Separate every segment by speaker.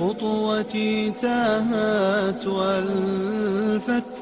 Speaker 1: خطوتي تاهت والفت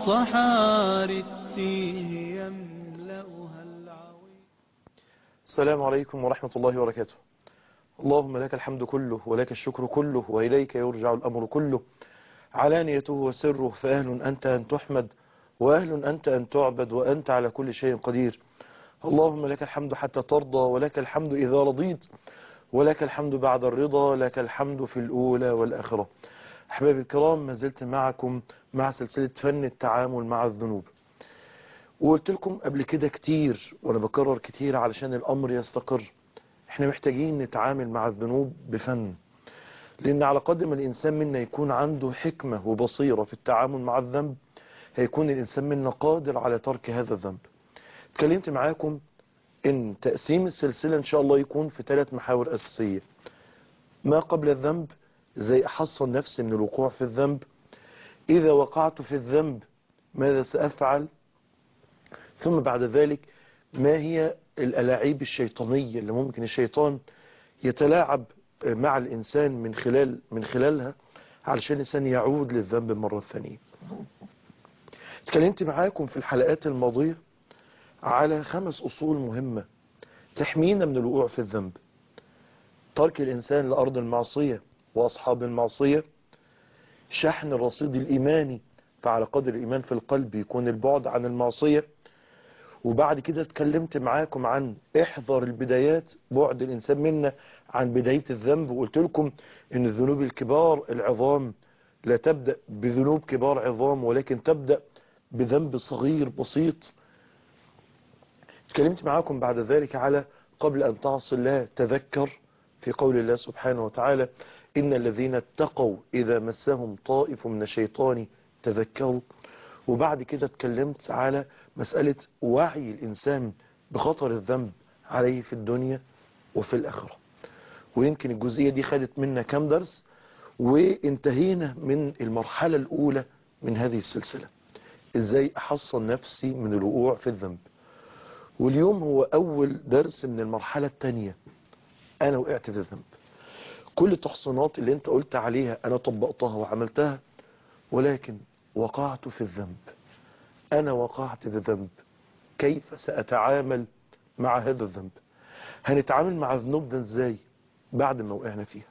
Speaker 1: صحاري التيه يملأها العوي
Speaker 2: السلام عليكم ورحمة الله وبركاته اللهم لك الحمد كله ولك الشكر كله وإليك يرجع الأمر كله علانيته وسره فأهل أنت أن تحمد وأهل أنت أن تعبد وأنت على كل شيء قدير اللهم لك الحمد حتى ترضى ولك الحمد إذا رضيت ولك الحمد بعد الرضا لك الحمد في الأولى والآخرة أحبابي الكرام ما زلت معكم مع سلسلة فن التعامل مع الذنوب وقلت لكم قبل كده كتير وانا بكرر كتير علشان الامر يستقر احنا محتاجين نتعامل مع الذنوب بفن لان على قدر ما الانسان منا يكون عنده حكمة وبصيرة في التعامل مع الذنب هيكون الانسان منا قادر على ترك هذا الذنب اتكلمت معاكم ان تقسيم السلسلة ان شاء الله يكون في ثلاث محاور اساسية ما قبل الذنب ازاي احصن نفسي من الوقوع في الذنب اذا وقعت في الذنب ماذا سافعل ثم بعد ذلك ما هي الألاعيب الشيطانية اللي ممكن الشيطان يتلاعب مع الإنسان من خلال من خلالها علشان الإنسان يعود للذنب مرة ثانية اتكلمت معاكم في الحلقات الماضية على خمس أصول مهمة تحمينا من الوقوع في الذنب ترك الإنسان لأرض المعصية وأصحاب المعصية شحن الرصيد الإيماني فعلى قدر الإيمان في القلب يكون البعد عن المعصية وبعد كده اتكلمت معاكم عن احذر البدايات بعد الإنسان منا عن بداية الذنب وقلت لكم ان الذنوب الكبار العظام لا تبدأ بذنوب كبار عظام ولكن تبدأ بذنب صغير بسيط اتكلمت معاكم بعد ذلك على قبل أن تعصي الله تذكر في قول الله سبحانه وتعالى إن الذين اتقوا إذا مسهم طائف من الشيطان تذكروا وبعد كده اتكلمت على مسألة وعي الإنسان بخطر الذنب عليه في الدنيا وفي الآخرة ويمكن الجزئية دي خدت منا كام درس وانتهينا من المرحلة الأولى من هذه السلسلة إزاي أحصن نفسي من الوقوع في الذنب واليوم هو أول درس من المرحلة الثانية أنا وقعت في الذنب كل التحصينات اللي انت قلت عليها أنا طبقتها وعملتها ولكن وقعت في الذنب أنا وقعت في الذنب كيف سأتعامل مع هذا الذنب هنتعامل مع الذنوب ده ازاي بعد ما وقعنا فيها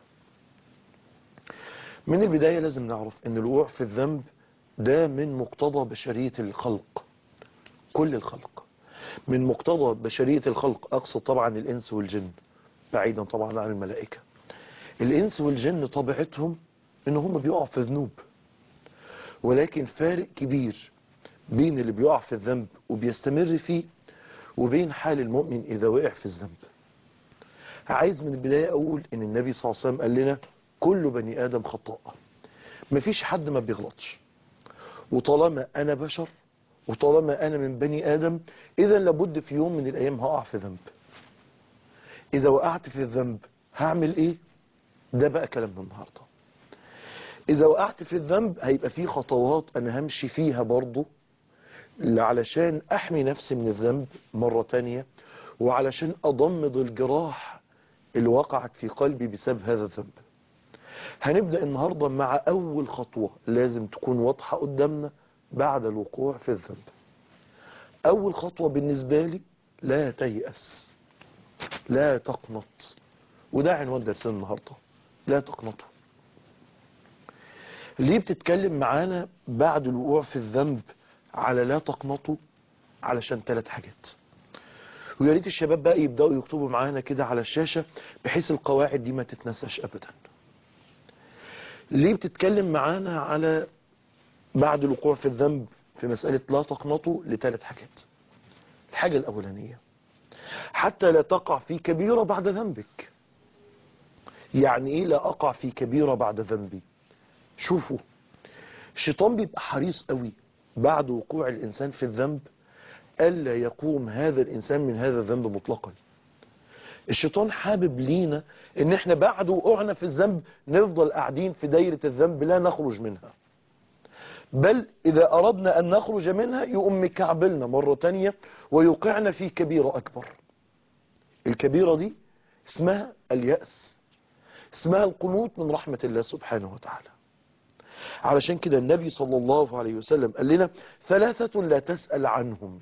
Speaker 2: من البداية لازم نعرف ان الوقوع في الذنب ده من مقتضى بشرية الخلق كل الخلق من مقتضى بشرية الخلق أقصد طبعا الإنس والجن بعيدا طبعا عن الملائكة الإنس والجن طبيعتهم ان هم بيقعوا في ذنوب ولكن فارق كبير بين اللي بيقع في الذنب وبيستمر فيه وبين حال المؤمن إذا وقع في الذنب عايز من البداية أقول إن النبي صلى الله عليه وسلم قال لنا كل بني آدم خطاء مفيش حد ما بيغلطش وطالما أنا بشر وطالما أنا من بني آدم إذا لابد في يوم من الأيام هقع في ذنب إذا وقعت في الذنب هعمل إيه ده بقى كلامنا النهارده إذا وقعت في الذنب هيبقى في خطوات أنا همشي فيها برضو علشان أحمي نفسي من الذنب مرة تانية وعلشان أضمد الجراح اللي وقعت في قلبي بسبب هذا الذنب هنبدأ النهاردة مع أول خطوة لازم تكون واضحة قدامنا بعد الوقوع في الذنب أول خطوة بالنسبة لي لا تيأس لا تقنط وده عنوان درسنا النهاردة لا تقنطوا ليه بتتكلم معانا بعد الوقوع في الذنب على لا تقنطوا علشان ثلاث حاجات ويا ريت الشباب بقى يبداوا يكتبوا معانا كده على الشاشه بحيث القواعد دي ما تتنساش ابدا ليه بتتكلم معانا على بعد الوقوع في الذنب في مساله لا تقنطوا لثلاث حاجات الحاجه الاولانيه حتى لا تقع في كبيره بعد ذنبك يعني ايه لا اقع في كبيره بعد ذنبي شوفوا الشيطان بيبقى حريص قوي بعد وقوع الإنسان في الذنب ألا يقوم هذا الإنسان من هذا الذنب مطلقا الشيطان حابب لينا ان احنا بعد وقوعنا في الذنب نفضل قاعدين في دايرة الذنب لا نخرج منها بل إذا أردنا أن نخرج منها يقوم مكعبلنا مرة تانية ويوقعنا في كبيرة أكبر الكبيرة دي اسمها اليأس اسمها القنوط من رحمة الله سبحانه وتعالى علشان كده النبي صلى الله عليه وسلم قال لنا ثلاثة لا تسأل عنهم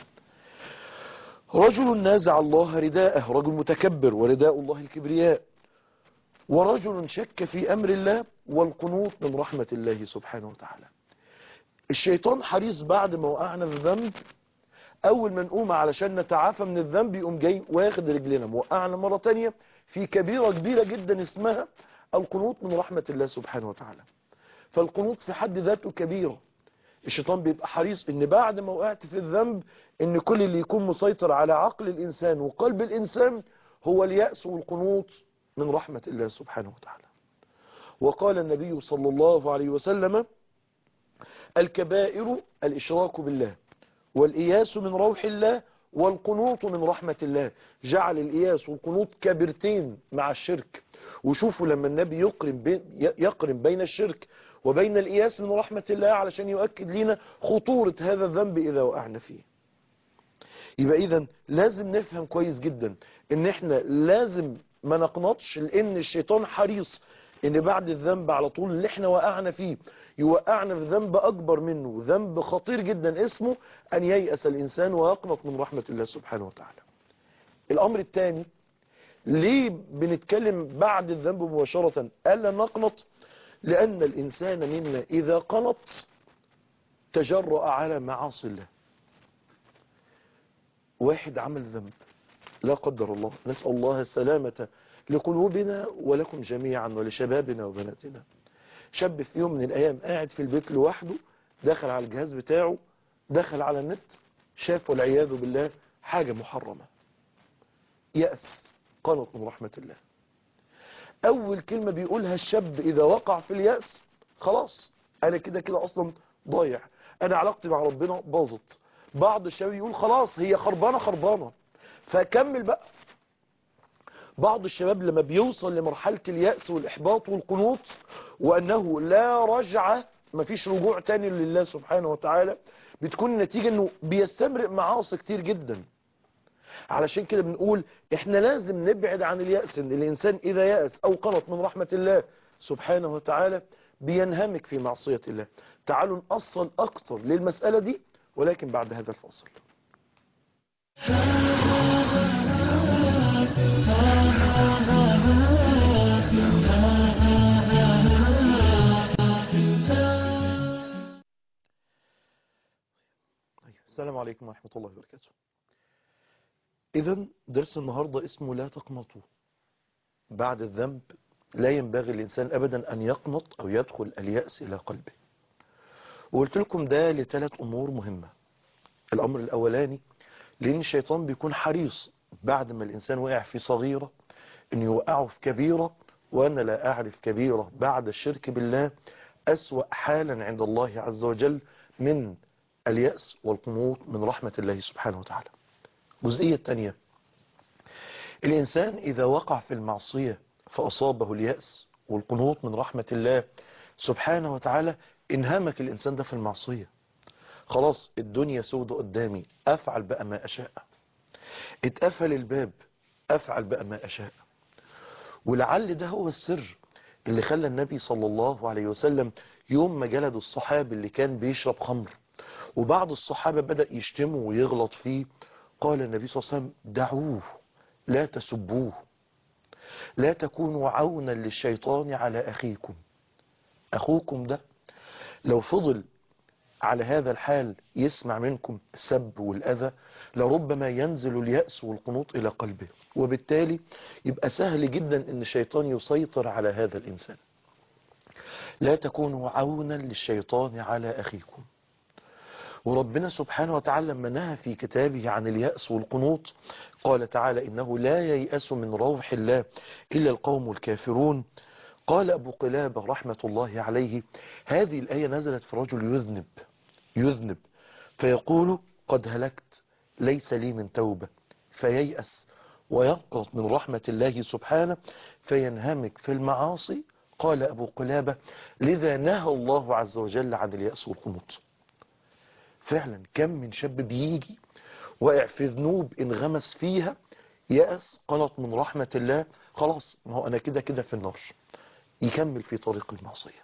Speaker 2: رجل نازع الله رداءه رجل متكبر ورداء الله الكبرياء ورجل شك في أمر الله والقنوط من رحمة الله سبحانه وتعالى الشيطان حريص بعد ما وقعنا في ذنب أول ما نقوم علشان نتعافى من الذنب يقوم جاي واخد رجلنا موقعنا مرة تانية في كبيرة كبيرة جدا اسمها القنوط من رحمة الله سبحانه وتعالى فالقنوط في حد ذاته كبيرة الشيطان بيبقى حريص ان بعد ما وقعت في الذنب ان كل اللي يكون مسيطر على عقل الانسان وقلب الانسان هو اليأس والقنوط من رحمة الله سبحانه وتعالى وقال النبي صلى الله عليه وسلم الكبائر الاشراك بالله والإياس من روح الله والقنوط من رحمة الله جعل الإياس والقنوط كبرتين مع الشرك وشوفوا لما النبي يقرن بين, يقرن بين الشرك وبين الإياس من رحمة الله علشان يؤكد لنا خطورة هذا الذنب إذا وقعنا فيه يبقى إذا لازم نفهم كويس جدا إن إحنا لازم ما نقنطش لأن الشيطان حريص إن بعد الذنب على طول اللي إحنا وقعنا فيه يوقعنا في ذنب أكبر منه ذنب خطير جدا اسمه أن ييأس الإنسان ويقنط من رحمة الله سبحانه وتعالى الأمر الثاني ليه بنتكلم بعد الذنب مباشرة ألا نقنط لأن الإنسان منا إذا قنط تجرأ على معاصي الله واحد عمل ذنب لا قدر الله نسأل الله السلامة لقلوبنا ولكم جميعا ولشبابنا وبناتنا شاب في يوم من الأيام قاعد في البيت لوحده دخل على الجهاز بتاعه دخل على النت شاف والعياذ بالله حاجة محرمة يأس قنط من رحمة الله أول كلمة بيقولها الشاب إذا وقع في اليأس خلاص أنا كده كده أصلا ضايع أنا علاقتي مع ربنا باظت بعض الشباب يقول خلاص هي خربانة خربانة فكمل بقى بعض الشباب لما بيوصل لمرحلة اليأس والإحباط والقنوط وأنه لا رجعة مفيش رجوع تاني لله سبحانه وتعالى بتكون النتيجة أنه بيستمرق معاصي كتير جدا علشان كده بنقول احنا لازم نبعد عن اليأس ان الانسان اذا يأس او قنط من رحمة الله سبحانه وتعالى بينهمك في معصية الله تعالوا نأصل اكتر للمسألة دي ولكن بعد هذا الفاصل السلام عليكم ورحمة الله وبركاته إذا درس النهاردة اسمه لا تقنطوا بعد الذنب لا ينبغي الإنسان أبدا أن يقنط أو يدخل اليأس إلى قلبه وقلت لكم ده لثلاث أمور مهمة الأمر الأولاني لأن الشيطان بيكون حريص بعد ما الإنسان وقع في صغيرة أن يوقعه في كبيرة وأنا لا أعرف كبيرة بعد الشرك بالله أسوأ حالا عند الله عز وجل من اليأس والقنوط من رحمة الله سبحانه وتعالى الجزئية الثانية الإنسان إذا وقع في المعصية فأصابه اليأس والقنوط من رحمة الله سبحانه وتعالى انهمك الإنسان ده في المعصية خلاص الدنيا سودة قدامي أفعل بقى ما أشاء اتقفل الباب أفعل بقى ما أشاء ولعل ده هو السر اللي خلى النبي صلى الله عليه وسلم يوم ما جلد الصحابي اللي كان بيشرب خمر وبعض الصحابة بدأ يشتمه ويغلط فيه قال النبي صلى الله عليه وسلم دعوه لا تسبوه لا تكونوا عونا للشيطان على أخيكم أخوكم ده لو فضل على هذا الحال يسمع منكم السب والأذى لربما ينزل اليأس والقنوط إلى قلبه وبالتالي يبقى سهل جدا أن الشيطان يسيطر على هذا الإنسان لا تكونوا عونا للشيطان على أخيكم وربنا سبحانه وتعالى لما نهى في كتابه عن اليأس والقنوط قال تعالى إنه لا ييأس من روح الله إلا القوم الكافرون قال أبو قلابة رحمة الله عليه هذه الآية نزلت في رجل يذنب يذنب فيقول قد هلكت ليس لي من توبة فييأس وينقط من رحمة الله سبحانه فينهمك في المعاصي قال أبو قلابة لذا نهى الله عز وجل عن اليأس والقنوط فعلا كم من شاب بيجي واقع في ذنوب انغمس فيها يأس قنط من رحمة الله خلاص ما هو أنا كده كده في النار يكمل في طريق المعصية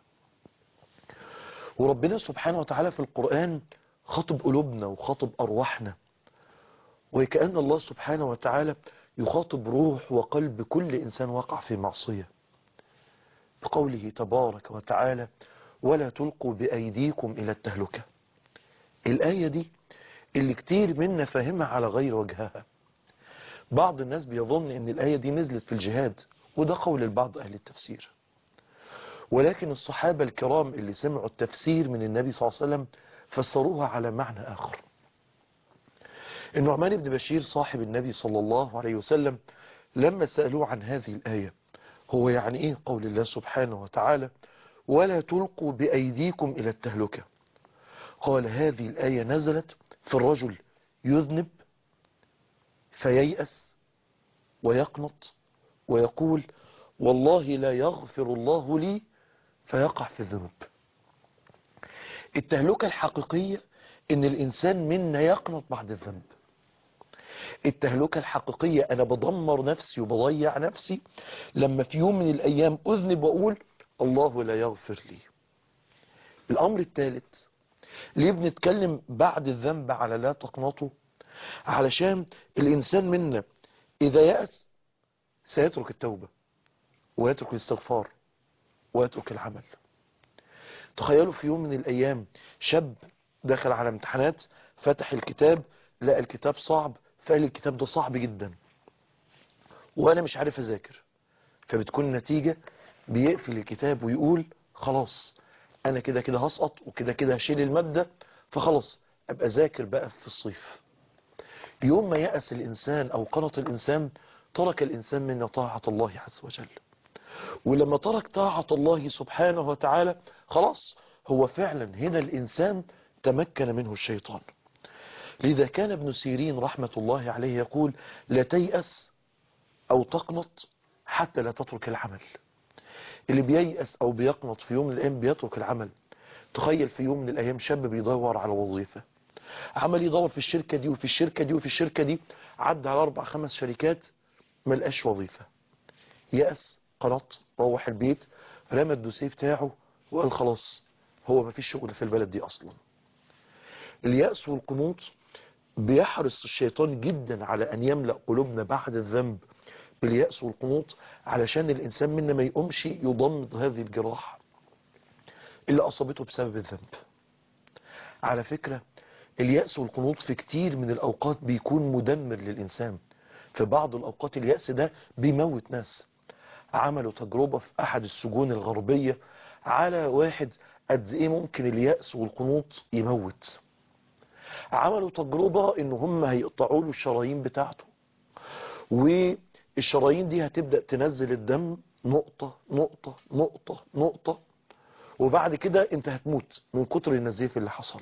Speaker 2: وربنا سبحانه وتعالى في القرآن خطب قلوبنا وخطب أرواحنا وكأن الله سبحانه وتعالى يخاطب روح وقلب كل إنسان وقع في معصية بقوله تبارك وتعالى ولا تلقوا بأيديكم إلى التهلكة الآية دي اللي كتير منا فاهمها على غير وجهها بعض الناس بيظن ان الآية دي نزلت في الجهاد وده قول البعض أهل التفسير ولكن الصحابة الكرام اللي سمعوا التفسير من النبي صلى الله عليه وسلم فسروها على معنى آخر النعمان بن بشير صاحب النبي صلى الله عليه وسلم لما سألوه عن هذه الآية هو يعني ايه قول الله سبحانه وتعالى ولا تلقوا بأيديكم إلى التهلكة قال هذه الآية نزلت في الرجل يذنب فييأس ويقنط ويقول والله لا يغفر الله لي فيقع في الذنوب التهلكة الحقيقية ان الانسان منا يقنط بعد الذنب التهلكة الحقيقية انا بدمر نفسي وبضيع نفسي لما في يوم من الايام اذنب واقول الله لا يغفر لي الامر الثالث ليه بنتكلم بعد الذنب على لا تقنطه علشان الانسان منا اذا يأس سيترك التوبة ويترك الاستغفار ويترك العمل تخيلوا في يوم من الايام شاب دخل على امتحانات فتح الكتاب لقى الكتاب صعب فقال الكتاب ده صعب جدا وانا مش عارف اذاكر فبتكون النتيجة بيقفل الكتاب ويقول خلاص انا كده كده هسقط وكده كده هشيل المادة فخلاص ابقى ذاكر بقى في الصيف يوم ما يأس الانسان او قنط الانسان ترك الانسان من طاعة الله عز وجل ولما ترك طاعة الله سبحانه وتعالى خلاص هو فعلا هنا الانسان تمكن منه الشيطان لذا كان ابن سيرين رحمة الله عليه يقول لا تيأس او تقنط حتى لا تترك العمل اللي بييأس او بيقنط في يوم من الايام بيترك العمل تخيل في يوم من الايام شاب بيدور على وظيفة عمل يدور في الشركة دي وفي الشركة دي وفي الشركة دي عدى على اربع خمس شركات ملقاش وظيفة يأس قنط روح البيت رمى الدوسيه بتاعه وقال خلاص هو ما فيش شغل في البلد دي اصلا اليأس والقنوط بيحرص الشيطان جدا على ان يملأ قلوبنا بعد الذنب باليأس والقنوط علشان الانسان منا ما يقومش يضمد هذه الجراح اللي اصابته بسبب الذنب على فكرة اليأس والقنوط في كتير من الاوقات بيكون مدمر للانسان في بعض الاوقات اليأس ده بيموت ناس عملوا تجربة في احد السجون الغربية على واحد قد ايه ممكن اليأس والقنوط يموت عملوا تجربة ان هم هيقطعوا له الشرايين بتاعته والشرايين دي هتبدأ تنزل الدم نقطة نقطة نقطة نقطة وبعد كده انت هتموت من كتر النزيف اللي حصل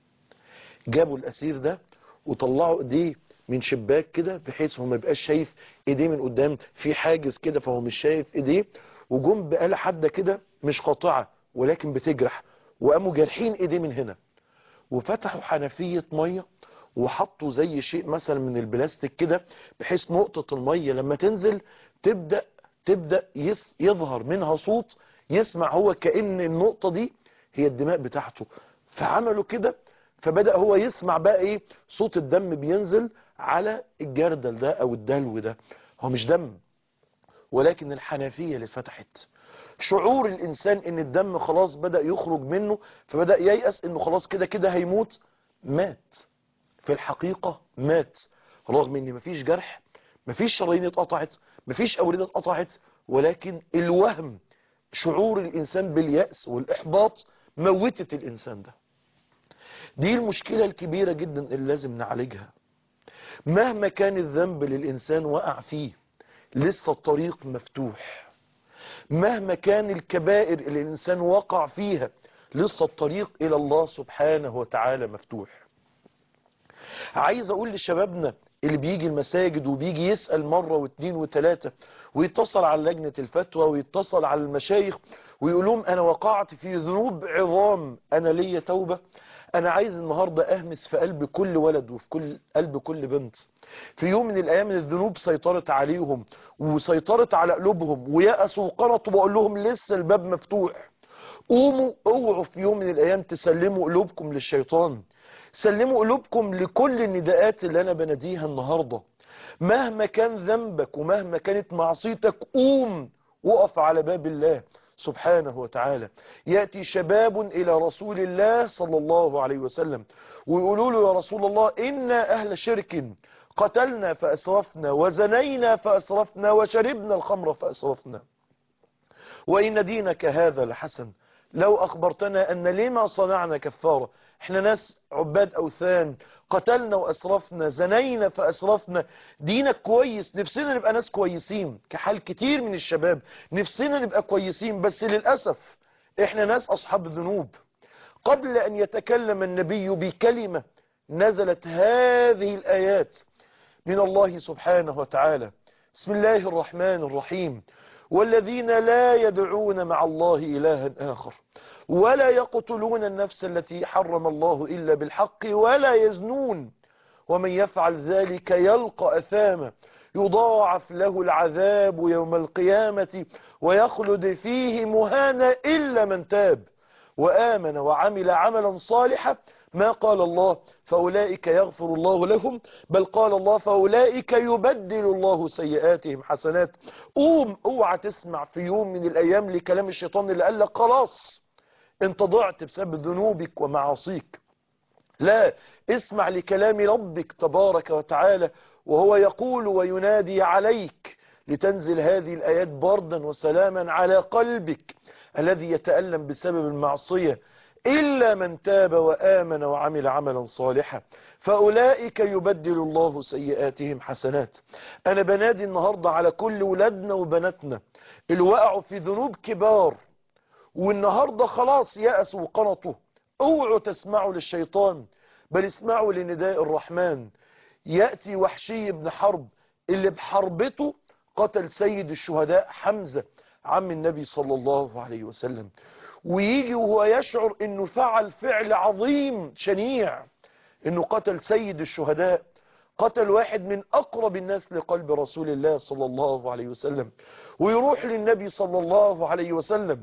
Speaker 2: جابوا الاسير ده وطلعوا ايديه من شباك كده بحيث هو ما يبقاش شايف ايديه من قدام في حاجز كده فهو مش شايف ايديه وجم بآلة حادة كده مش قاطعة ولكن بتجرح وقاموا جارحين ايديه من هنا وفتحوا حنفية مية وحطوا زي شيء مثلا من البلاستيك كده بحيث نقطة المية لما تنزل تبدأ تبدأ يس يظهر منها صوت يسمع هو كأن النقطة دي هي الدماء بتاعته فعملوا كده فبدأ هو يسمع بقى ايه صوت الدم بينزل على الجردل ده او الدلو ده هو مش دم ولكن الحنفية اللي اتفتحت شعور الانسان ان الدم خلاص بدأ يخرج منه فبدأ ييأس انه خلاص كده كده هيموت مات في الحقيقة مات رغم ان مفيش جرح مفيش شرايين اتقطعت مفيش اوردة اتقطعت ولكن الوهم شعور الانسان باليأس والاحباط موتت الانسان ده دي المشكلة الكبيرة جدا اللي لازم نعالجها مهما كان الذنب للإنسان وقع فيه لسه الطريق مفتوح مهما كان الكبائر اللي الإنسان وقع فيها لسه الطريق إلى الله سبحانه وتعالى مفتوح عايز أقول لشبابنا اللي بيجي المساجد وبيجي يسأل مرة واثنين وثلاثة ويتصل على لجنة الفتوى ويتصل على المشايخ ويقول لهم أنا وقعت في ذنوب عظام أنا ليا توبة انا عايز النهاردة اهمس في قلب كل ولد وفي كل قلب كل بنت في يوم من الايام الذنوب سيطرت عليهم وسيطرت على قلوبهم ويأسوا وقنطوا بقول لهم لسه الباب مفتوح قوموا اوعوا في يوم من الايام تسلموا قلوبكم للشيطان سلموا قلوبكم لكل النداءات اللي انا بناديها النهاردة مهما كان ذنبك ومهما كانت معصيتك قوم وقف على باب الله سبحانه وتعالى يأتي شباب إلى رسول الله صلى الله عليه وسلم ويقولوا له يا رسول الله إنا أهل شرك قتلنا فأسرفنا وزنينا فأسرفنا وشربنا الخمر فأسرفنا وإن دينك هذا لحسن لو أخبرتنا أن لما صنعنا كفارة احنا ناس عباد أوثان قتلنا وأسرفنا زنينا فأسرفنا دينك كويس نفسنا نبقى ناس كويسين كحال كتير من الشباب نفسنا نبقى كويسين بس للأسف احنا ناس أصحاب ذنوب قبل أن يتكلم النبي بكلمة نزلت هذه الآيات من الله سبحانه وتعالى بسم الله الرحمن الرحيم والذين لا يدعون مع الله إلها آخر ولا يقتلون النفس التي حرم الله إلا بالحق ولا يزنون ومن يفعل ذلك يلقى أثاما يضاعف له العذاب يوم القيامة ويخلد فيه مهانا إلا من تاب وآمن وعمل عملا صالحا ما قال الله فأولئك يغفر الله لهم بل قال الله فأولئك يبدل الله سيئاتهم حسنات قوم اوعى تسمع في يوم من الأيام لكلام الشيطان اللي قال لك خلاص انت ضعت بسبب ذنوبك ومعاصيك لا اسمع لكلام ربك تبارك وتعالى وهو يقول وينادي عليك لتنزل هذه الآيات بردا وسلاما على قلبك الذي يتألم بسبب المعصية إلا من تاب وآمن وعمل عملا صالحا فأولئك يبدل الله سيئاتهم حسنات أنا بنادي النهاردة على كل ولادنا وبناتنا اللي وقعوا في ذنوب كبار والنهاردة خلاص يأسوا وقنطوا اوعوا تسمعوا للشيطان بل اسمعوا لنداء الرحمن يأتي وحشي بن حرب اللي بحربته قتل سيد الشهداء حمزة عم النبي صلى الله عليه وسلم ويجي وهو يشعر انه فعل فعل عظيم شنيع انه قتل سيد الشهداء قتل واحد من اقرب الناس لقلب رسول الله صلى الله عليه وسلم ويروح للنبي صلى الله عليه وسلم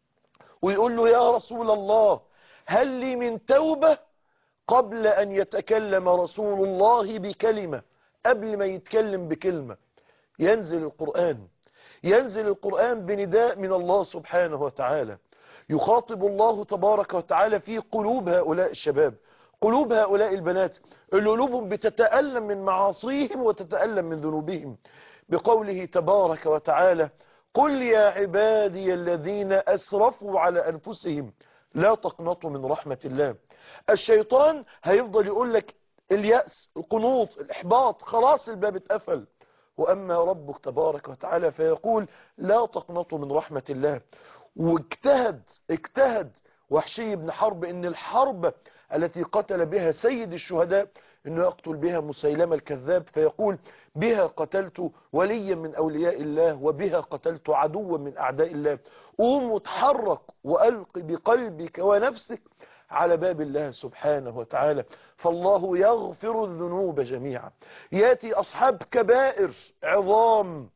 Speaker 2: ويقول له يا رسول الله هل لي من توبة قبل ان يتكلم رسول الله بكلمة قبل ما يتكلم بكلمة ينزل القرآن ينزل القرآن بنداء من الله سبحانه وتعالى يخاطب الله تبارك وتعالى في قلوب هؤلاء الشباب قلوب هؤلاء البنات اللي قلوبهم بتتألم من معاصيهم وتتألم من ذنوبهم بقوله تبارك وتعالى قل يا عبادي الذين أسرفوا على أنفسهم لا تقنطوا من رحمة الله الشيطان هيفضل يقول لك اليأس القنوط الإحباط خلاص الباب اتقفل وأما ربك تبارك وتعالى فيقول لا تقنطوا من رحمة الله واجتهد اجتهد وحشي بن حرب ان الحرب التي قتل بها سيد الشهداء انه يقتل بها مسيلمة الكذاب فيقول بها قتلت وليا من اولياء الله وبها قتلت عدوا من اعداء الله قوم وتحرك والق بقلبك ونفسك على باب الله سبحانه وتعالى فالله يغفر الذنوب جميعا ياتي اصحاب كبائر عظام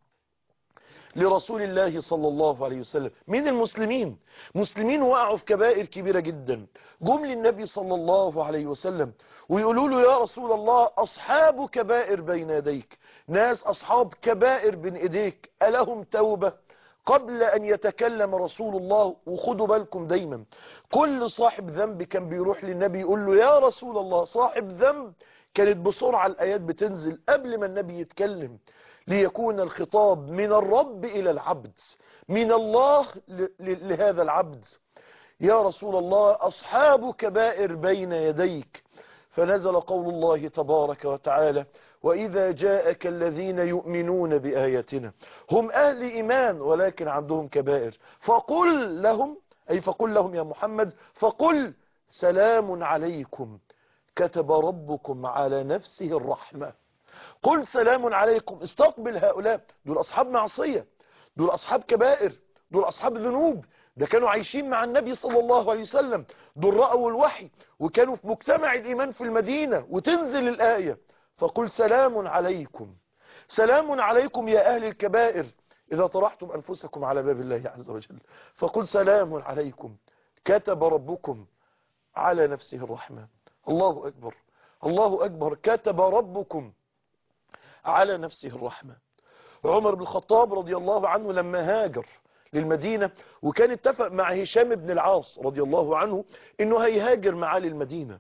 Speaker 2: لرسول الله صلى الله عليه وسلم من المسلمين مسلمين وقعوا في كبائر كبيرة جدا جم للنبي صلى الله عليه وسلم ويقولوا له يا رسول الله أصحاب كبائر بين يديك ناس أصحاب كبائر بين إيديك ألهم توبة قبل أن يتكلم رسول الله وخدوا بالكم دايما كل صاحب ذنب كان بيروح للنبي يقول له يا رسول الله صاحب ذنب كانت بسرعة الآيات بتنزل قبل ما النبي يتكلم ليكون الخطاب من الرب إلى العبد من الله لهذا العبد يا رسول الله أصحاب كبائر بين يديك فنزل قول الله تبارك وتعالى وإذا جاءك الذين يؤمنون بآياتنا هم أهل إيمان ولكن عندهم كبائر فقل لهم أي فقل لهم يا محمد فقل سلام عليكم كتب ربكم على نفسه الرحمة قل سلام عليكم استقبل هؤلاء دول أصحاب معصية دول أصحاب كبائر دول أصحاب ذنوب ده كانوا عايشين مع النبي صلى الله عليه وسلم دول رأوا الوحي وكانوا في مجتمع الإيمان في المدينة وتنزل الآية فقل سلام عليكم سلام عليكم يا أهل الكبائر إذا طرحتم أنفسكم على باب الله عز وجل فقل سلام عليكم كتب ربكم على نفسه الرحمة الله أكبر الله أكبر كتب ربكم على نفسه الرحمة عمر بن الخطاب رضي الله عنه لما هاجر للمدينة وكان اتفق مع هشام بن العاص رضي الله عنه انه هيهاجر معاه للمدينة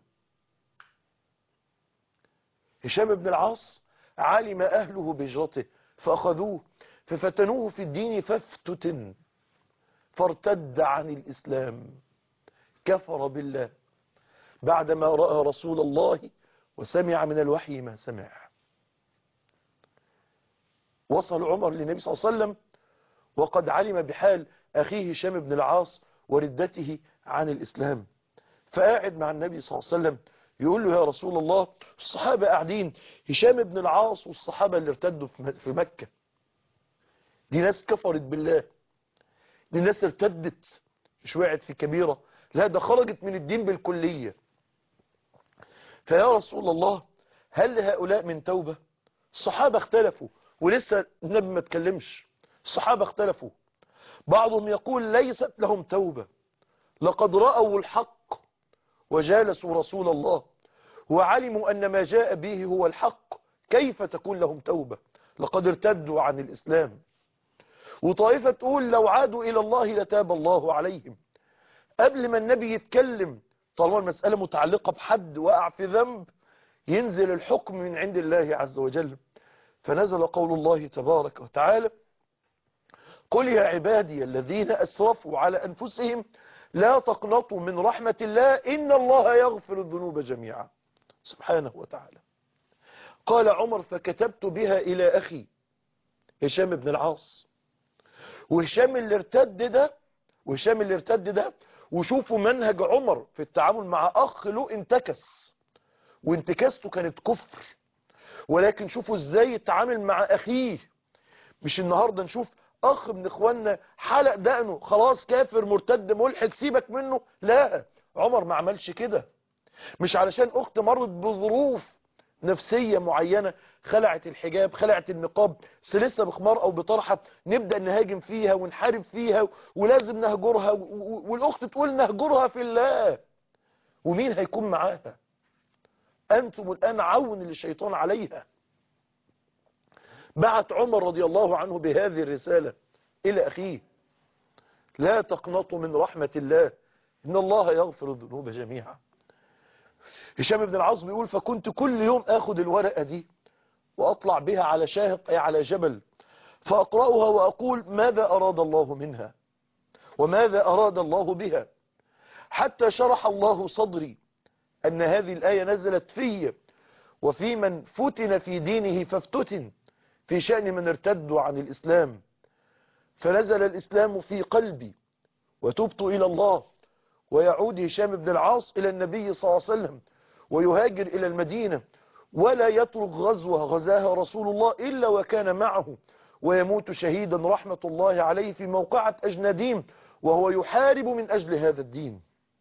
Speaker 2: هشام بن العاص علم اهله بهجرته فاخذوه ففتنوه في الدين فافتتن فارتد عن الاسلام كفر بالله بعدما رأى رسول الله وسمع من الوحي ما سمع وصل عمر للنبي صلى الله عليه وسلم وقد علم بحال أخيه هشام بن العاص وردته عن الإسلام فقاعد مع النبي صلى الله عليه وسلم يقول له يا رسول الله الصحابة قاعدين هشام بن العاص والصحابة اللي ارتدوا في مكة دي ناس كفرت بالله دي ناس ارتدت مش وقعت في كبيرة لا ده خرجت من الدين بالكلية فيا رسول الله هل لهؤلاء من توبة الصحابة اختلفوا ولسه النبي ما تكلمش الصحابة اختلفوا بعضهم يقول ليست لهم توبة لقد رأوا الحق وجالسوا رسول الله وعلموا أن ما جاء به هو الحق كيف تكون لهم توبة لقد ارتدوا عن الإسلام وطائفة تقول لو عادوا إلى الله لتاب الله عليهم قبل ما النبي يتكلم طالما المسألة متعلقة بحد وقع في ذنب ينزل الحكم من عند الله عز وجل فنزل قول الله تبارك وتعالى قل يا عبادي الذين أسرفوا على أنفسهم لا تقنطوا من رحمة الله إن الله يغفر الذنوب جميعا سبحانه وتعالى قال عمر فكتبت بها إلى أخي هشام بن العاص وهشام اللي ارتد ده وهشام اللي ارتد ده وشوفوا منهج عمر في التعامل مع أخ له انتكس وانتكاسته كانت كفر ولكن شوفوا ازاي يتعامل مع أخيه مش النهاردة نشوف أخ من إخواننا حلق دقنه خلاص كافر مرتد ملحد سيبك منه لا عمر ما عملش كده مش علشان أخت مرت بظروف نفسية معينة خلعت الحجاب خلعت النقاب سلسة بخمار أو بطرحة نبدأ نهاجم فيها ونحارب فيها ولازم نهجرها والأخت تقول نهجرها في الله ومين هيكون معاها أنتم الآن عون للشيطان عليها بعت عمر رضي الله عنه بهذه الرسالة إلى أخيه لا تقنطوا من رحمة الله إن الله يغفر الذنوب جميعا هشام بن العاص بيقول فكنت كل يوم اخد الورقة دي واطلع بها على شاهق اي على جبل فاقرأها واقول ماذا اراد الله منها وماذا اراد الله بها حتى شرح الله صدري ان هذه الآية نزلت في وفي من فتن في دينه فافتتن في شأن من ارتدوا عن الإسلام فنزل الإسلام في قلبي وتبت إلى الله ويعود هشام بن العاص إلى النبي صلى الله عليه وسلم ويهاجر إلى المدينة ولا يترك غزوة غزاها رسول الله إلا وكان معه ويموت شهيدا رحمة الله عليه في موقعة أجنديم وهو يحارب من أجل هذا الدين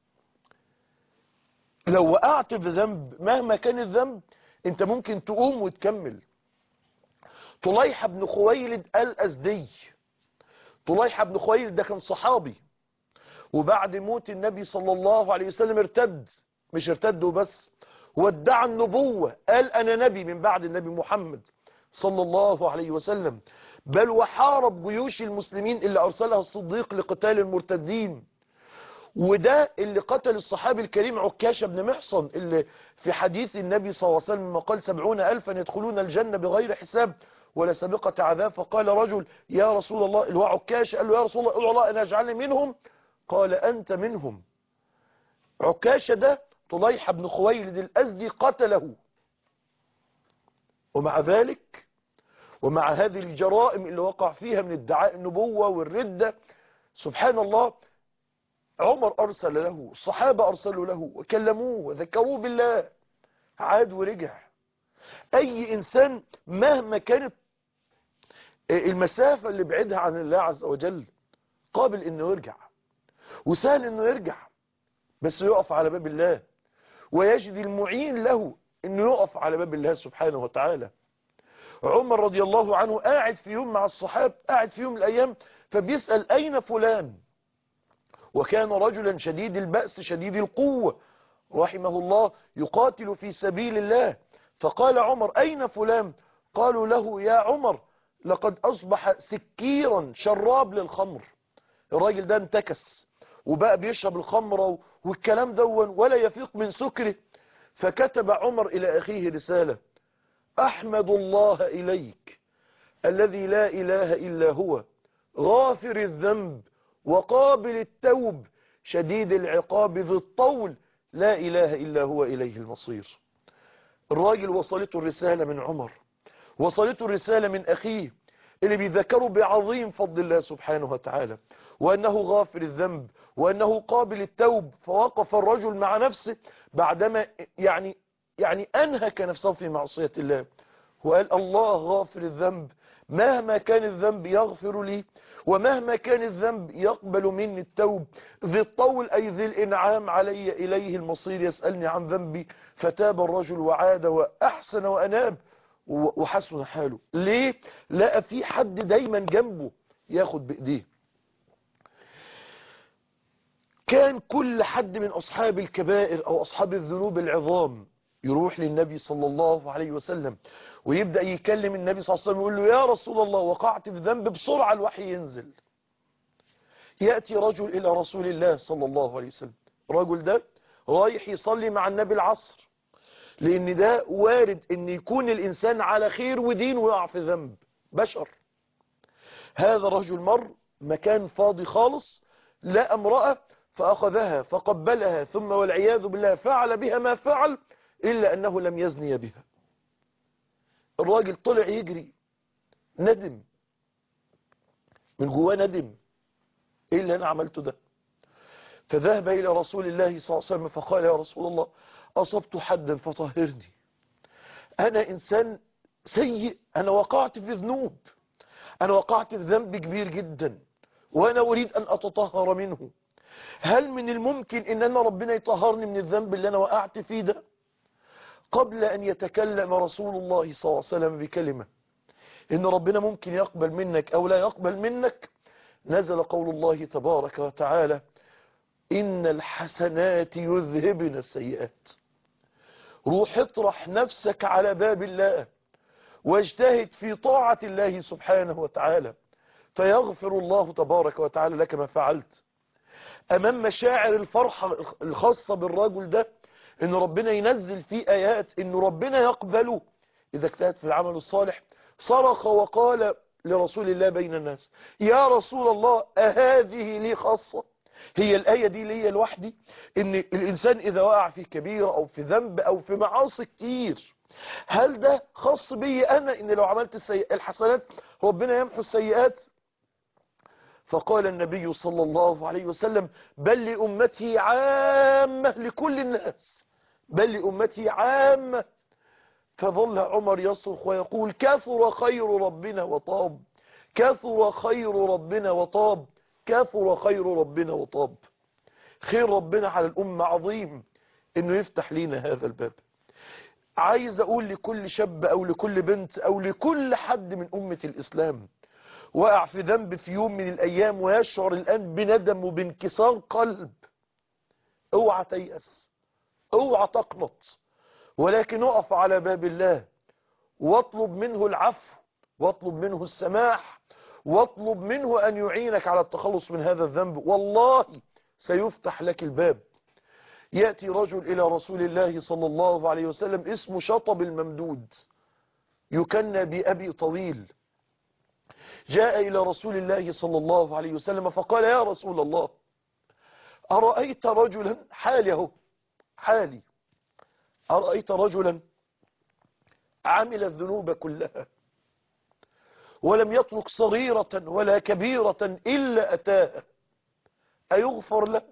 Speaker 2: لو وقعت بذنب مهما كان الذنب انت ممكن تقوم وتكمل طليحة بن خويلد الأزدي طليحة بن خويلد ده كان صحابي وبعد موت النبي صلى الله عليه وسلم ارتد مش ارتد وبس هو ادعى النبوة قال أنا نبي من بعد النبي محمد صلى الله عليه وسلم بل وحارب جيوش المسلمين اللي أرسلها الصديق لقتال المرتدين وده اللي قتل الصحابي الكريم عكاشة بن محصن اللي في حديث النبي صلى الله عليه وسلم قال سبعون ألفا يدخلون الجنة بغير حساب ولا سابقة عذاب فقال رجل يا رسول الله اللي هو عكاشة قال له يا رسول الله ادعو الله أن يجعلني منهم قال أنت منهم عكاشة ده طليحة بن خويلد الأزدي قتله ومع ذلك ومع هذه الجرائم اللي وقع فيها من ادعاء النبوة والردة سبحان الله عمر أرسل له الصحابة أرسلوا له وكلموه وذكروه بالله عاد ورجع أي إنسان مهما كانت المسافة اللي بعدها عن الله عز وجل قابل إنه يرجع وسهل انه يرجع بس يقف على باب الله ويجد المعين له انه يقف على باب الله سبحانه وتعالى عمر رضي الله عنه قاعد في يوم مع الصحاب قاعد في يوم من الايام فبيسأل اين فلان وكان رجلا شديد البأس شديد القوة رحمه الله يقاتل في سبيل الله فقال عمر أين فلان قالوا له يا عمر لقد أصبح سكيرا شراب للخمر الراجل ده انتكس وبقى بيشرب الخمر والكلام دون ولا يفيق من سكره فكتب عمر إلى أخيه رسالة أحمد الله إليك الذي لا إله إلا هو غافر الذنب وقابل التوب شديد العقاب ذي الطول لا إله إلا هو إليه المصير الراجل وصلته الرسالة من عمر وصلته الرسالة من أخيه اللي بيذكروا بعظيم فضل الله سبحانه وتعالى وأنه غافر الذنب وأنه قابل التوب فوقف الرجل مع نفسه بعدما يعني يعني أنهك نفسه في معصية الله وقال الله غافر الذنب مهما كان الذنب يغفر لي ومهما كان الذنب يقبل مني التوب ذي الطول أي ذي الإنعام علي إليه المصير يسألني عن ذنبي فتاب الرجل وعاد وأحسن وأناب وحسن حاله ليه لقى في حد دايما جنبه ياخد بإيديه كان كل حد من أصحاب الكبائر أو أصحاب الذنوب العظام يروح للنبي صلى الله عليه وسلم ويبدأ يكلم النبي صلى الله عليه وسلم ويقول له يا رسول الله وقعت في ذنب بسرعة الوحي ينزل يأتي رجل إلى رسول الله صلى الله عليه وسلم الرجل ده رايح يصلي مع النبي العصر لأن ده وارد أن يكون الإنسان على خير ودين ويقع في ذنب بشر هذا الرجل مر مكان فاضي خالص لا امرأة فأخذها فقبلها ثم والعياذ بالله فعل بها ما فعل إلا أنه لم يزني بها الراجل طلع يجري ندم من جواه ندم ايه اللي انا عملته ده فذهب الى رسول الله صلى الله عليه وسلم فقال يا رسول الله اصبت حدا فطهرني انا انسان سيء انا وقعت في ذنوب انا وقعت في ذنب كبير جدا وانا اريد ان اتطهر منه هل من الممكن ان انا ربنا يطهرني من الذنب اللي انا وقعت فيه ده قبل أن يتكلم رسول الله صلى الله عليه وسلم بكلمة إن ربنا ممكن يقبل منك أو لا يقبل منك نزل قول الله تبارك وتعالى إن الحسنات يذهبن السيئات روح اطرح نفسك على باب الله واجتهد في طاعة الله سبحانه وتعالى فيغفر الله تبارك وتعالى لك ما فعلت أمام مشاعر الفرحة الخاصة بالرجل ده ان ربنا ينزل فيه ايات ان ربنا يقبله اذا اجتهد في العمل الصالح صرخ وقال لرسول الله بين الناس يا رسول الله اهذه لي خاصة هي الآية دي ليا لوحدي ان الانسان اذا وقع في كبيرة او في ذنب او في معاصي كتير هل ده خاص بي انا ان لو عملت السيئ الحسنات ربنا يمحو السيئات فقال النبي صلى الله عليه وسلم بل لأمتي عامة لكل الناس بل لأمتي عامة فظل عمر يصرخ ويقول كثر خير ربنا وطاب كثر خير ربنا وطاب كثر خير ربنا وطاب خير ربنا على الأمة عظيم انه يفتح لينا هذا الباب عايز اقول لكل شاب او لكل بنت او لكل حد من أمة الإسلام وقع في ذنب في يوم من الأيام ويشعر الآن بندم وبانكسار قلب اوعى تيأس اوعى تقنط ولكن اقف على باب الله واطلب منه العفو واطلب منه السماح واطلب منه أن يعينك على التخلص من هذا الذنب والله سيفتح لك الباب يأتي رجل إلى رسول الله صلى الله عليه وسلم اسمه شطب الممدود يكنى بأبي طويل جاء إلى رسول الله صلى الله عليه وسلم فقال يا رسول الله أرأيت رجلا حاله حالي أرأيت رجلا عمل الذنوب كلها ولم يترك صغيرة ولا كبيرة إلا أتاها أيغفر له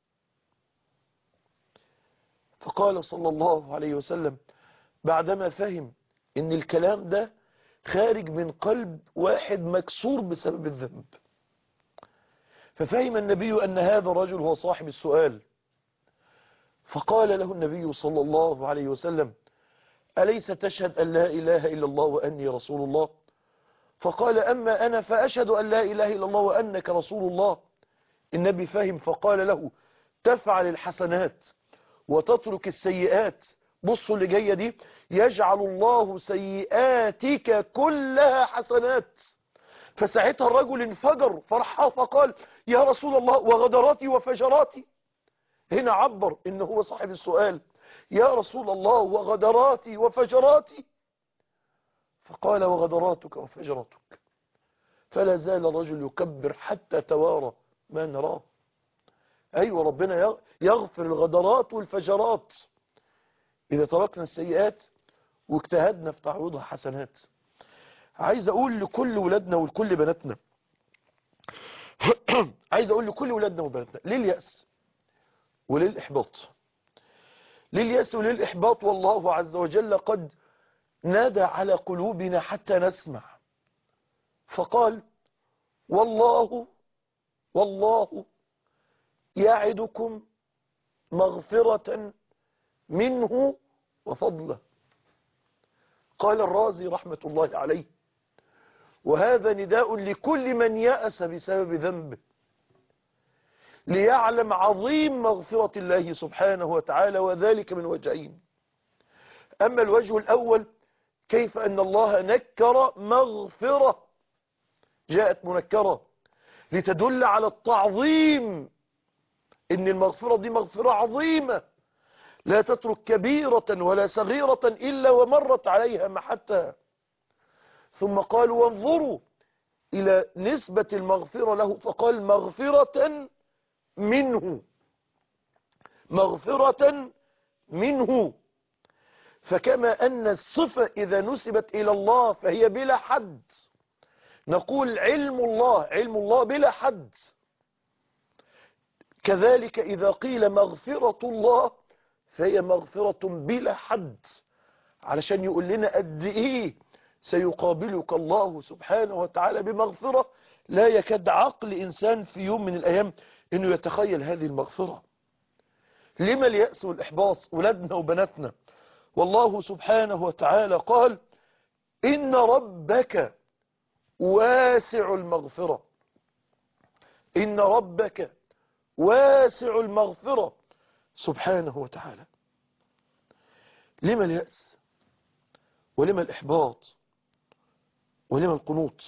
Speaker 2: فقال صلى الله عليه وسلم بعدما فهم ان الكلام ده خارج من قلب واحد مكسور بسبب الذنب ففهم النبي أن هذا الرجل هو صاحب السؤال فقال له النبي صلى الله عليه وسلم أليس تشهد أن لا إله إلا الله وأني رسول الله فقال أما أنا فأشهد أن لا إله إلا الله وأنك رسول الله النبي فهم فقال له تفعل الحسنات وتترك السيئات بصوا اللي جاية دي يجعل الله سيئاتك كلها حسنات فساعتها الرجل انفجر فرحا فقال يا رسول الله وغدراتي وفجراتي هنا عبر ان هو صاحب السؤال يا رسول الله وغدراتي وفجراتي فقال وغدراتك وفجراتك فلا زال الرجل يكبر حتى توارى ما نراه أيوة ربنا يغفر الغدرات والفجرات إذا تركنا السيئات واجتهدنا في تعويضها حسنات عايز أقول لكل ولادنا ولكل بناتنا عايز أقول لكل ولادنا وبناتنا ليه اليأس وليه الإحباط ليه اليأس وليه الإحباط والله عز وجل قد نادى على قلوبنا حتى نسمع فقال والله والله يعدكم مغفرة منه وفضله قال الرازي رحمة الله عليه وهذا نداء لكل من يأس بسبب ذنبه ليعلم عظيم مغفرة الله سبحانه وتعالى وذلك من وجهين أما الوجه الأول كيف أن الله نكر مغفرة جاءت منكرة لتدل على التعظيم إن المغفرة دي مغفرة عظيمة لا تترك كبيرة ولا صغيرة إلا ومرت عليها محتها ثم قالوا وانظروا إلى نسبة المغفرة له فقال مغفرة منه مغفرة منه فكما أن الصفة إذا نسبت إلى الله فهي بلا حد نقول علم الله علم الله بلا حد كذلك إذا قيل مغفرة الله فهي مغفرة بلا حد علشان يقول لنا قد إيه سيقابلك الله سبحانه وتعالى بمغفرة لا يكاد عقل إنسان في يوم من الأيام أنه يتخيل هذه المغفرة لما اليأس والإحباط ولادنا وبناتنا والله سبحانه وتعالى قال إن ربك واسع المغفرة إن ربك واسع المغفرة سبحانه وتعالى لما اليأس ولما الإحباط ولما القنوط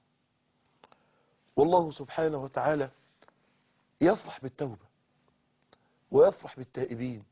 Speaker 2: والله سبحانه وتعالى يفرح بالتوبة ويفرح بالتائبين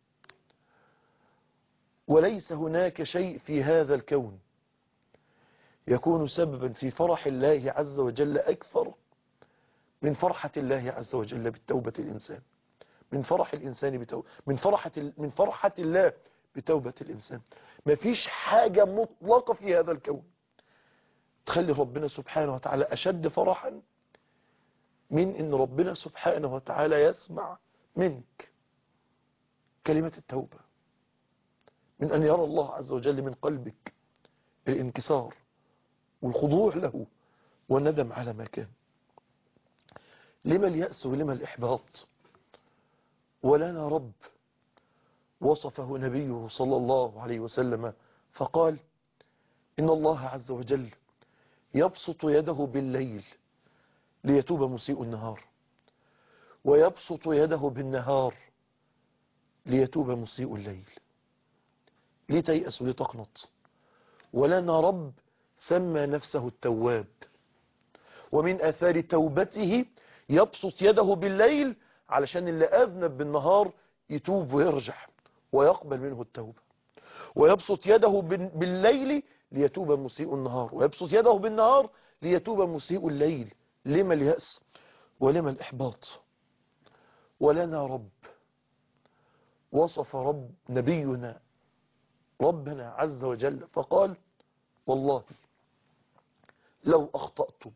Speaker 2: وليس هناك شيء في هذا الكون يكون سببا في فرح الله عز وجل أكثر من فرحة الله عز وجل بالتوبة الإنسان من فرح الإنسان بتوبة من فرحة من فرحة الله بتوبة الإنسان ما فيش حاجة مطلقة في هذا الكون تخلي ربنا سبحانه وتعالى أشد فرحا من إن ربنا سبحانه وتعالى يسمع منك كلمة التوبة من أن يرى الله عز وجل من قلبك الانكسار والخضوع له والندم على ما كان لما اليأس ولما الإحباط ولنا رب وصفه نبيه صلى الله عليه وسلم فقال إن الله عز وجل يبسط يده بالليل ليتوب مسيء النهار ويبسط يده بالنهار ليتوب مسيء الليل لتيأس لتقنط ولنا رب سمى نفسه التواب ومن أثار توبته يبسط يده بالليل علشان اللي أذنب بالنهار يتوب ويرجع ويقبل منه التوبة ويبسط يده بالليل ليتوب مسيء النهار ويبسط يده بالنهار ليتوب مسيء الليل لما اليأس ولما الإحباط ولنا رب وصف رب نبينا ربنا عز وجل فقال والله لو أخطأتم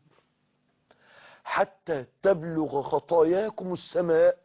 Speaker 2: حتى تبلغ خطاياكم السماء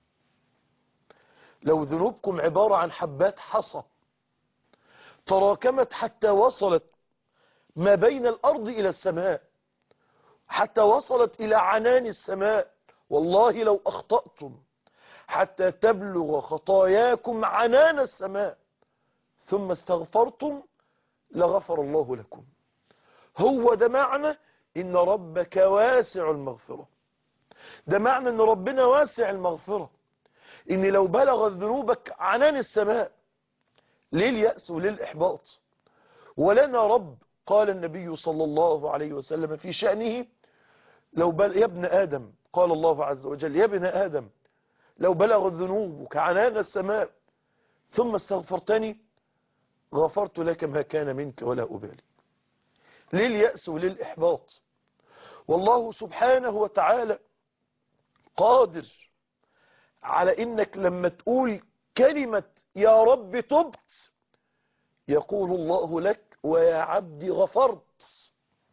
Speaker 2: لو ذنوبكم عبارة عن حبات حصى تراكمت حتى وصلت ما بين الأرض إلى السماء حتى وصلت إلى عنان السماء والله لو أخطأتم حتى تبلغ خطاياكم عنان السماء ثم استغفرتم لغفر الله لكم هو ده معنى ان ربك واسع المغفرة ده معنى ان ربنا واسع المغفرة ان لو بلغت ذنوبك عنان السماء ليه اليأس وليه الإحباط ولنا رب قال النبي صلى الله عليه وسلم في شأنه لو بل يا ابن آدم قال الله عز وجل يا ابن آدم لو بلغت ذنوبك عنان السماء ثم استغفرتني غفرت لك ما كان منك ولا أبالي ليه اليأس وليه الإحباط والله سبحانه وتعالى قادر على إنك لما تقول كلمة يا رب تبت يقول الله لك ويا عبدي غفرت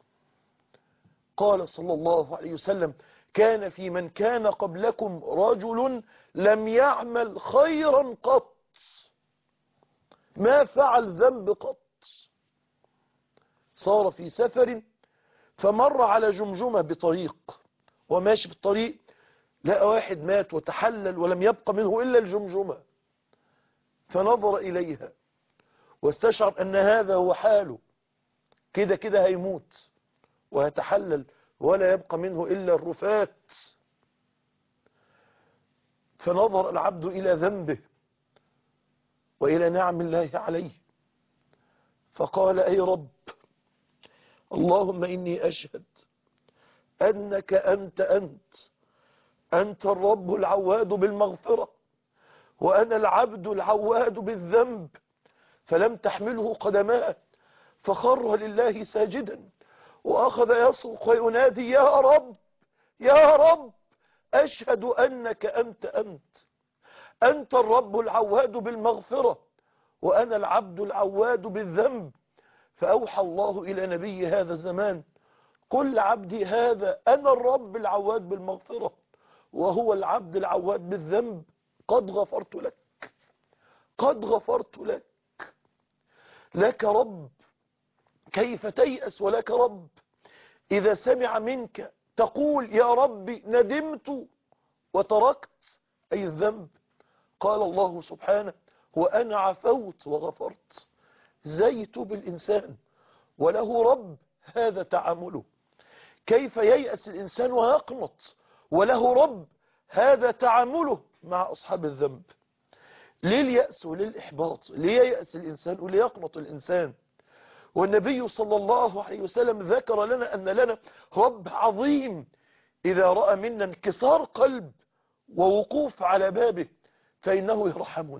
Speaker 2: قال صلى الله عليه وسلم كان في من كان قبلكم رجل لم يعمل خيرا قط ما فعل ذنب قط صار في سفر فمر على جمجمة بطريق وماشي في الطريق لقى واحد مات وتحلل ولم يبق منه إلا الجمجمة فنظر إليها واستشعر أن هذا هو حاله كده كده هيموت ويتحلل ولا يبقى منه إلا الرفات فنظر العبد إلى ذنبه وإلى نعم الله عليه فقال أي رب اللهم إني أشهد أنك أنت أنت أنت الرب العواد بالمغفرة وأنا العبد العواد بالذنب فلم تحمله قدماه فخر لله ساجدا وأخذ يصرخ وينادي يا رب يا رب أشهد أنك أنت أنت أنت الرب العواد بالمغفرة وأنا العبد العواد بالذنب فأوحى الله إلى نبي هذا الزمان قل عبدي هذا أنا الرب العواد بالمغفرة وهو العبد العواد بالذنب قد غفرت لك قد غفرت لك لك رب كيف تيأس ولك رب إذا سمع منك تقول يا ربي ندمت وتركت أي الذنب قال الله سبحانه وأنا عفوت وغفرت ازاي يتوب الإنسان وله رب هذا تعامله كيف ييأس الإنسان ويقنط وله رب هذا تعامله مع أصحاب الذنب ليه اليأس وليه الإحباط ليه ييأس الإنسان وليه يقنط الإنسان والنبي صلى الله عليه وسلم ذكر لنا أن لنا رب عظيم إذا رأى منا انكسار قلب ووقوف على بابه فإنه يرحمنا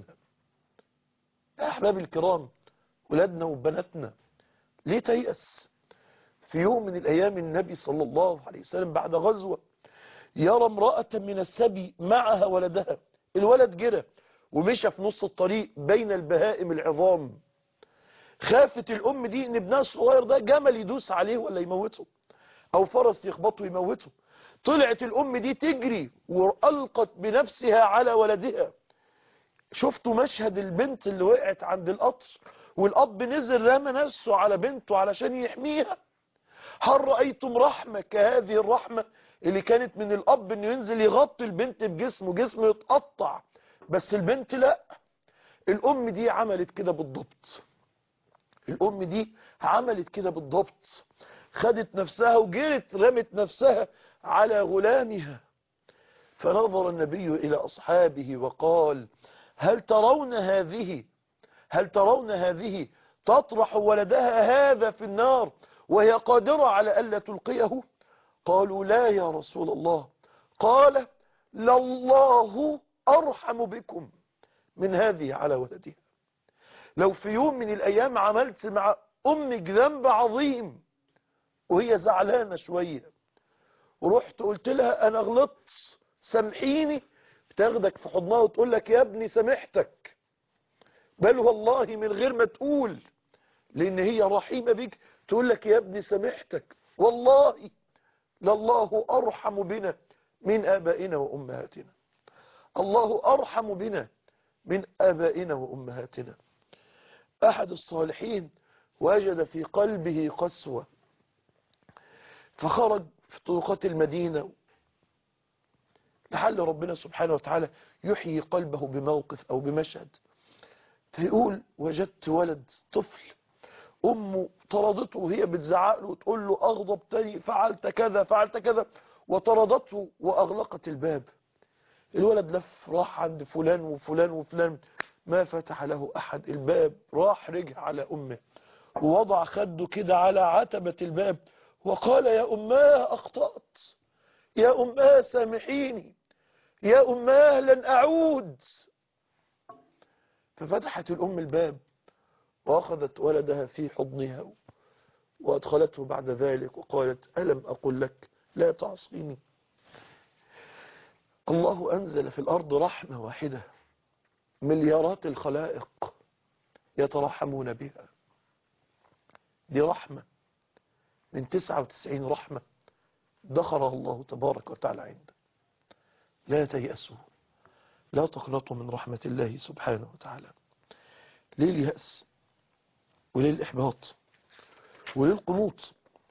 Speaker 2: يا أحباب الكرام ولادنا وبناتنا ليه تيأس في يوم من الأيام النبي صلى الله عليه وسلم بعد غزوة يرى امرأة من السبي معها ولدها الولد جرى ومشى في نص الطريق بين البهائم العظام خافت الأم دي ان ابنها الصغير ده جمل يدوس عليه ولا يموته أو فرس يخبطه يموته طلعت الأم دي تجري وألقت بنفسها على ولدها شفتوا مشهد البنت اللي وقعت عند القطر والأب نزل رمى نفسه على بنته علشان يحميها هل رأيتم رحمة كهذه الرحمة اللي كانت من الأب انه ينزل يغطي البنت بجسمه جسمه يتقطع بس البنت لا الأم دي عملت كده بالضبط الأم دي عملت كده بالضبط خدت نفسها وجرت رمت نفسها على غلامها فنظر النبي إلى أصحابه وقال هل ترون هذه هل ترون هذه تطرح ولدها هذا في النار وهي قادرة على ألا تلقيه قالوا لا يا رسول الله قال لله أرحم بكم من هذه على ولدها لو في يوم من الأيام عملت مع أمك ذنب عظيم وهي زعلانة شوية ورحت قلت لها أنا غلطت سامحيني بتاخدك في حضنها وتقول لك يا ابني سامحتك بل والله من غير ما تقول لأن هي رحيمة بك تقول لك يا ابني سامحتك والله لله أرحم بنا من آبائنا وأمهاتنا الله أرحم بنا من آبائنا وأمهاتنا أحد الصالحين وجد في قلبه قسوة فخرج في طرقات المدينة لعل ربنا سبحانه وتعالى يحيي قلبه بموقف أو بمشهد فيقول وجدت ولد طفل أمه طردته وهي بتزعق له وتقول له أغضب تاني فعلت كذا فعلت كذا وطردته وأغلقت الباب الولد لف راح عند فلان وفلان وفلان ما فتح له أحد الباب راح رجع على أمه ووضع خده كده على عتبة الباب وقال يا أماه أخطأت يا أماه سامحيني يا أماه لن أعود ففتحت الأم الباب وأخذت ولدها في حضنها وأدخلته بعد ذلك وقالت ألم أقل لك لا تعصيني الله أنزل في الأرض رحمة واحدة مليارات الخلائق يترحمون بها دي رحمة من 99 رحمة دخلها الله تبارك وتعالى عنده لا تيأسوا لا تقنطوا من رحمة الله سبحانه وتعالى ليه اليأس وليه الإحباط وليه القنوط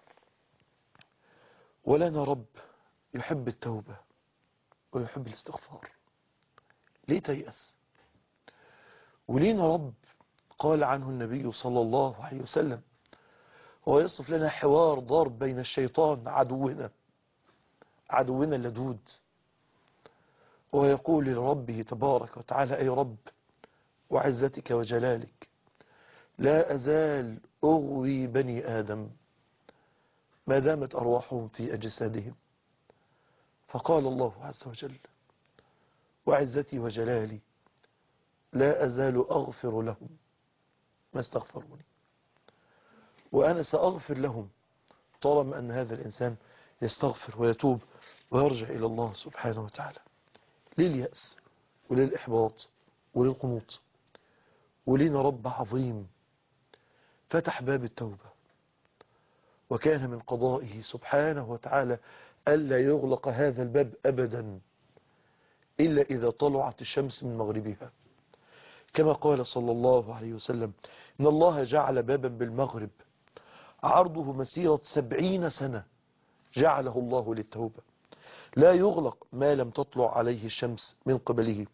Speaker 2: ولنا رب يحب التوبة ويحب الاستغفار ليه تيأس ولينا رب قال عنه النبي صلى الله عليه وسلم هو يصف لنا حوار ضارب بين الشيطان عدونا عدونا اللدود ويقول لربه تبارك وتعالى أي رب وعزتك وجلالك لا أزال أغوي بني آدم ما دامت أرواحهم في أجسادهم فقال الله عز وجل وعزتي وجلالي لا أزال أغفر لهم ما استغفروني وأنا سأغفر لهم طالما أن هذا الإنسان يستغفر ويتوب ويرجع إلى الله سبحانه وتعالى لليأس وللإحباط وللقنوط ولينا رب عظيم فتح باب التوبة وكان من قضائه سبحانه وتعالى ألا يغلق هذا الباب أبدا إلا إذا طلعت الشمس من مغربها كما قال صلى الله عليه وسلم إن الله جعل بابا بالمغرب عرضه مسيرة سبعين سنة جعله الله للتوبة لا يغلق ما لم تطلع عليه الشمس من قبله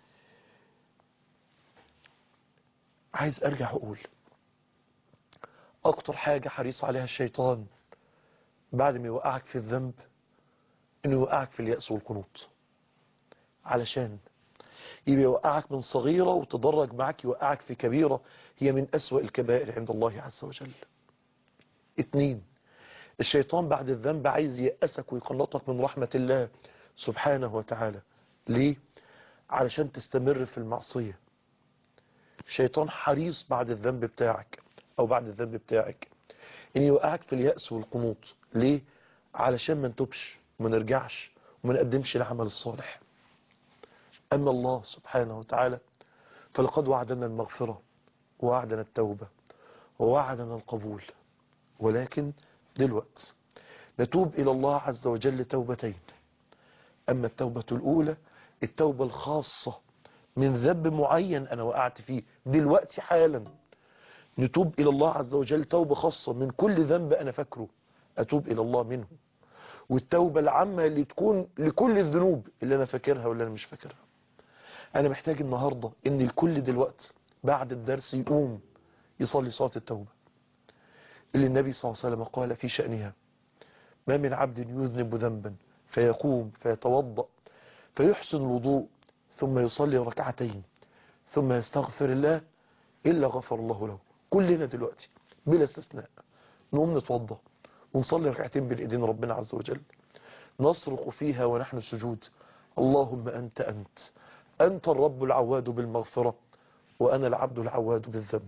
Speaker 2: عايز أرجع أقول أكتر حاجة حريص عليها الشيطان بعد ما يوقعك في الذنب إنه يوقعك في اليأس والقنوط علشان يبقى يوقعك من صغيرة وتدرج معك يوقعك في كبيرة هي من أسوأ الكبائر عند الله عز وجل اتنين الشيطان بعد الذنب عايز يأسك ويقنطك من رحمة الله سبحانه وتعالى ليه؟ علشان تستمر في المعصية الشيطان حريص بعد الذنب بتاعك أو بعد الذنب بتاعك إن يوقعك في اليأس والقنوط ليه؟ علشان ما نتوبش وما نرجعش وما نقدمش العمل الصالح أما الله سبحانه وتعالى فلقد وعدنا المغفرة ووعدنا التوبة ووعدنا القبول ولكن دلوقت نتوب إلى الله عز وجل توبتين أما التوبة الأولى التوبة الخاصة من ذنب معين أنا وقعت فيه دلوقتي حالا نتوب إلى الله عز وجل توبة خاصة من كل ذنب أنا فاكره أتوب إلى الله منه والتوبة العامة اللي تكون لكل الذنوب اللي أنا فاكرها واللي أنا مش فاكرها أنا محتاج النهاردة إن الكل دلوقت بعد الدرس يقوم يصلي صلاة التوبة اللي النبي صلى الله عليه وسلم قال في شأنها ما من عبد يذنب ذنبا فيقوم فيتوضأ فيحسن الوضوء ثم يصلي ركعتين ثم يستغفر الله إلا غفر الله له كلنا دلوقتي بلا استثناء نقوم نتوضأ ونصلي ركعتين بين ايدين ربنا عز وجل نصرخ فيها ونحن سجود اللهم أنت أنت أنت الرب العواد بالمغفرة وأنا العبد العواد بالذنب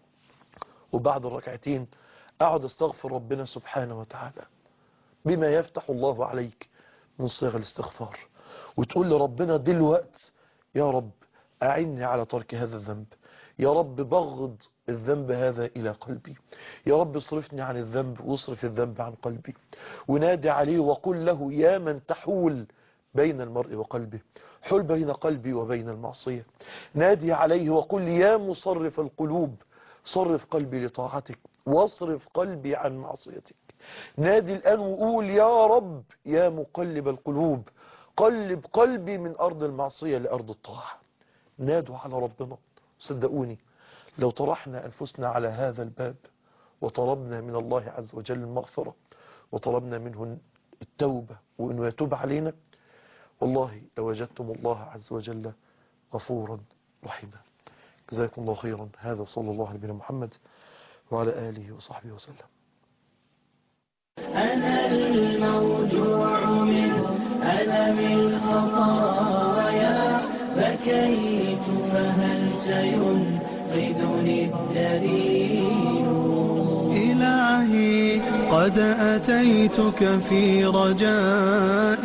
Speaker 2: وبعد الركعتين أقعد استغفر ربنا سبحانه وتعالى بما يفتح الله عليك من صيغ الاستغفار وتقول لربنا دلوقت يا رب أعني على ترك هذا الذنب يا رب بغض الذنب هذا إلى قلبي يا رب اصرفني عن الذنب واصرف الذنب عن قلبي ونادي عليه وقل له يا من تحول بين المرء وقلبه حل بين قلبي وبين المعصية نادي عليه وقل يا مصرف القلوب صرف قلبي لطاعتك واصرف قلبي عن معصيتك نادي الآن وقول يا رب يا مقلب القلوب قلب قلبي من أرض المعصية لأرض الطاعة نادوا على ربنا صدقوني لو طرحنا أنفسنا على هذا الباب وطلبنا من الله عز وجل المغفرة وطلبنا منه التوبة وأنه يتوب علينا والله لوجدتم الله عز وجل غفورا رحيما جزاكم الله خيرا هذا صلى الله على نبينا محمد وعلى آله وصحبه وسلم
Speaker 1: أنا الموجوع من ألم الخطايا بكيت فهل سينقذني الدليل إلهي قد أتيتك في رجاء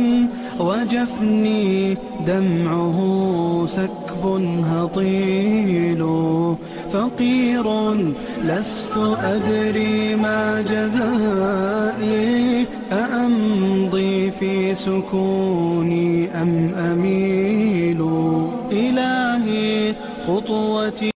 Speaker 1: وجفني دمعه سكب هطيل فقير لست أدري ما جزائي أأمضي في سكوني أم أميل إلهي خطوتي